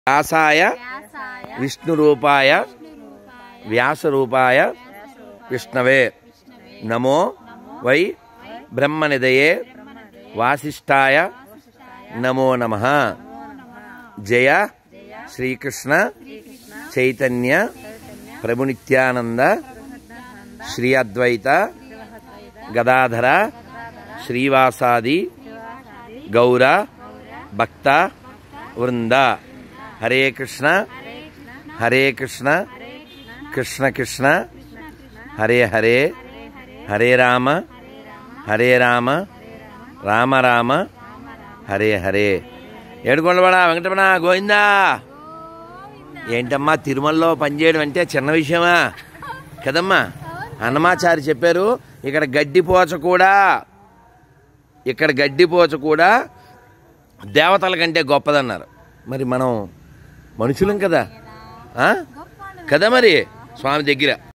వ్యాసాయ వ్యాసాయ విష్ణురూపాయ వ్యాసరూపాయ విష్ణవే నమో వై బ్రహ్మనిదయే వాసిష్ఠాయ నమో నమ జయ శ్రీకృష్ణ చైతన్య ప్రభునిత్యానంద శ్రీ అద్వైత గదాధర శ్రీవాసాది గౌర భక్త వృంద హరే కృష్ణ హరే కృష్ణ కృష్ణ కృష్ణ హరే హరే హరే రామ హరే రామ రామ రామ హరే హరే ఏడుకొండవాడ వెంకటరమణ గోవిందా ఏంటమ్మా తిరుమలలో పనిచేయడం అంటే చిన్న విషయమా కదమ్మా అన్నమాచారి చెప్పారు ఇక్కడ గడ్డిపోచ కూడా ఇక్కడ గడ్డిపోచ కూడా దేవతల కంటే గొప్పదన్నారు మరి మనం మనుషులం కదా ఆ? కదా మరి స్వామి దగ్గర